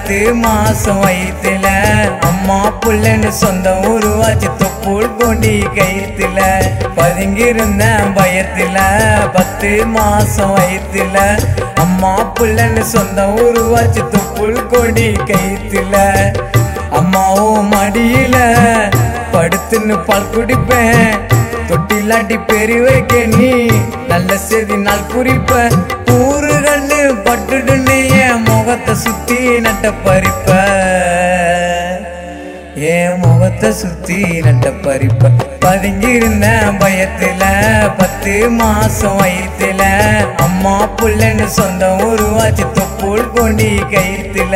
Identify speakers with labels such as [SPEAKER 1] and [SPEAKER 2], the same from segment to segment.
[SPEAKER 1] பத்து மாசம் வயிற்றுல அம்மா புள்ளன்னு சொந்தம் உருவாச்சு தொப்புள் கொண்டி கயிற்றுல பதுங்கிருந்த பயத்துல பத்து மாசம் வயிற்றுல அம்மா புள்ளன்னு சொந்தம் உருவாச்சு தொப்புள் கொண்டி கயிற்றுல அம்மாவும் மடியில படுத்துன்னு பால் குடிப்பேன் தொட்டிலாட்டி பெரி வைக்க நீ நல்ல செய்தி நாள் குறிப்ப ஊரு கண்ணு பட்டுடுன்னு என் முகத்தை சுத்தி நட்ட பறிப்ப என் முகத்தை சுத்தி நட்ட பறிப்ப பதுங்கிருந்த பயத்துல பத்து மாசம் வயிற்றுல அம்மா புள்ளன்னு சொந்தம் உருவாச்சு தொப்புள் கொண்டி கயிற்றுல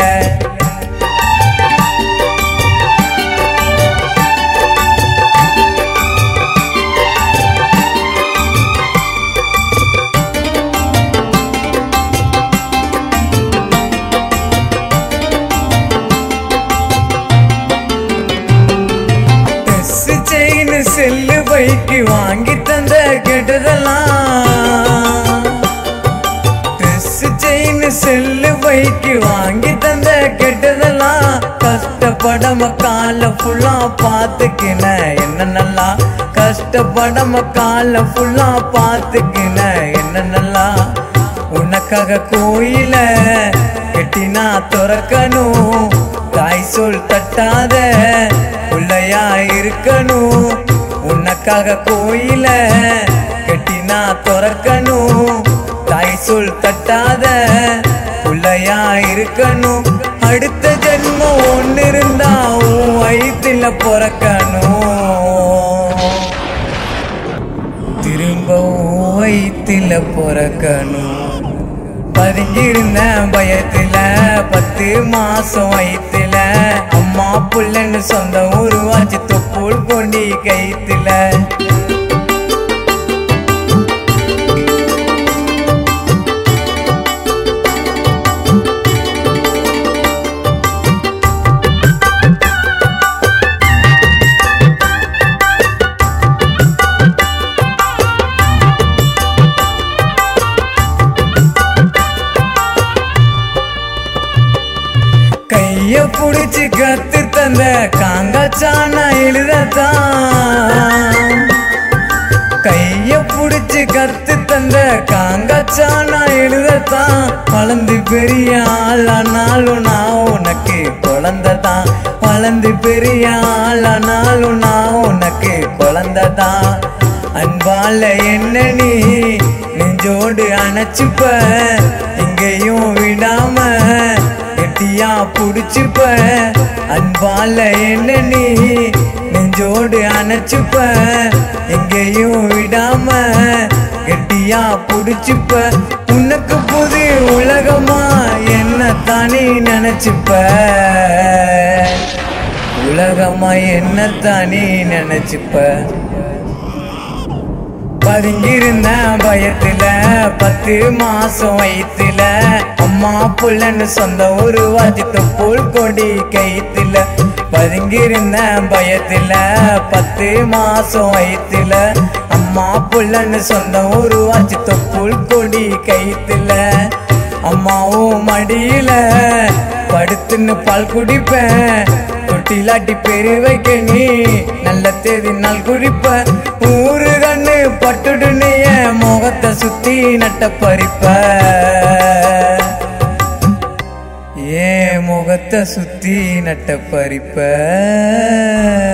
[SPEAKER 1] ட்ரெஸ் செயின் செல்லு பைக்கு வாங்கி தந்த கெட்டதெல்லாம் ட்ரெஸ் செயின் செல்லு பைக்கு வாங்கி தந்த கெட்டதெல்லாம் கஷ்டப்படாம கால ஃபுல்லா பார்த்துக்கின என்ன நல்லா கஷ்டப்படாம கால ஃபுல்லா பார்த்துக்கின என்ன நல்லா உனக்காக கோயில கெட்டினா துறக்கணும் தாய் சொல் தட்டாத பிள்ளையா இருக்கணும் உனக்காக கோயில கெட்டினா துறக்கணும் தாய் சொல் தட்டாத பிள்ளையா இருக்கணும் அடுத்த ஜென்மம் ஒன்னு இருந்தா உன் வயிற்றுல பிறக்கணும் திரும்ப உன் வயிற்றுல பிறக்கணும் பதுங்கிருந்த பயத்துல பத்து மாசம் வயிற்றுல அம்மா புள்ளன்னு சொந்தம் உருவாச்சு தொப்புள் கொண்டி கைத்துல கைய புடிச்சு கத்து தந்த காங்காச்சானா எழுதத்தான் கைய புடிச்சு கத்து தந்த காங்காச்சானா எழுதத்தான் வளர்ந்து பெரிய ஆளானாலும் நான் உனக்கு குழந்தைதான் வளர்ந்து பெரிய ஆளானாலும் நான் உனக்கு குழந்தைதான் அன்பால என்ன நீ நெஞ்சோடு அணைச்சுப்ப எங்கேயும் விடாம கெட்டியா புடிச்சுப்ப அன்பால என்ன நீ நெஞ்சோடு அணைச்சுப்ப எங்கேயும் விடாம கெட்டியா புடிச்சுப்ப உனக்கு புது உலகமா என்ன தானே நினைச்சுப்ப உலகமா என்ன தானே நினைச்சுப்ப பதுங்கிருந்த பயத்துல பத்து மாசம் வயிற்றுல அம்மா புள்ளன்னு சொந்த உருவாச்சு தொப்புள் கொடி கைத்துல பதுங்கிருந்த பயத்துல பத்து மாசம் வயிற்றுல அம்மா புள்ளன்னு சொந்த உருவாச்சு தொப்புள் கொடி கைத்துல அம்மாவும் மடியில படுத்துன்னு பால் குடிப்பேன் தொட்டிலாட்டி பெரு வைக்க நீ நல்ல தேதி நாள் குடிப்ப ஊரு கண்ணு பட்டுடுன்னு என் முகத்தை சுத்தி நட்ட பறிப்ப ஏன் முகத்தை சுத்தி நட்ட பறிப்ப